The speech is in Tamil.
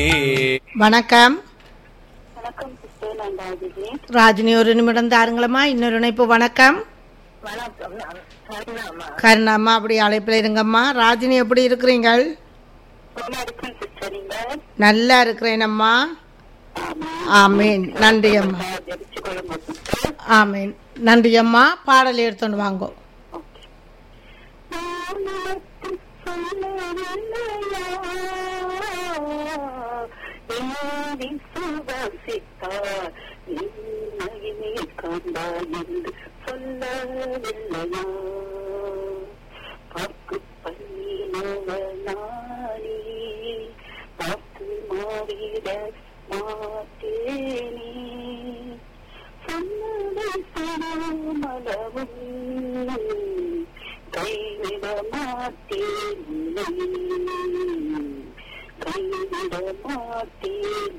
வணக்கம் வணக்கம் சிஸ்டர் நான் ராஜினி ராஜினி ஒரு நிமிடம் தாருங்களம்மா இன்னொரு இணைப்பு வணக்கம் வணக்கம் நான் கருணாமா கருணாம்மா அப்படி அழைப்பில் இருங்கம்மா ராஜினி எப்படி இருக்கிறீங்கள் நல்லா இருக்கேன் சிஸ்டர் நீங்க நல்லா இருக்கிறேன் அம்மா ஆமீன் நன்றி அம்மா ஜெபிச்சு கொள்ளுங்க சிஸ்டர் ஆமீன் நன்றி அம்மா பாடல் எடுத்துட்டு வாங்கோ ஓகே வானத்து சொல்லவில்லையா, ஏறி சுவாசித்தார், நின்னையே கண்டாய் என்று சொல்லவில்லையா பார்க்கு பண்ணினவனானே பார்த்து மாறிட மாட்டேனே சொன்னதை சொல்லாமலவும் கைவிட மாட்டேன் உன்னை. கைவிட மாட்டேன்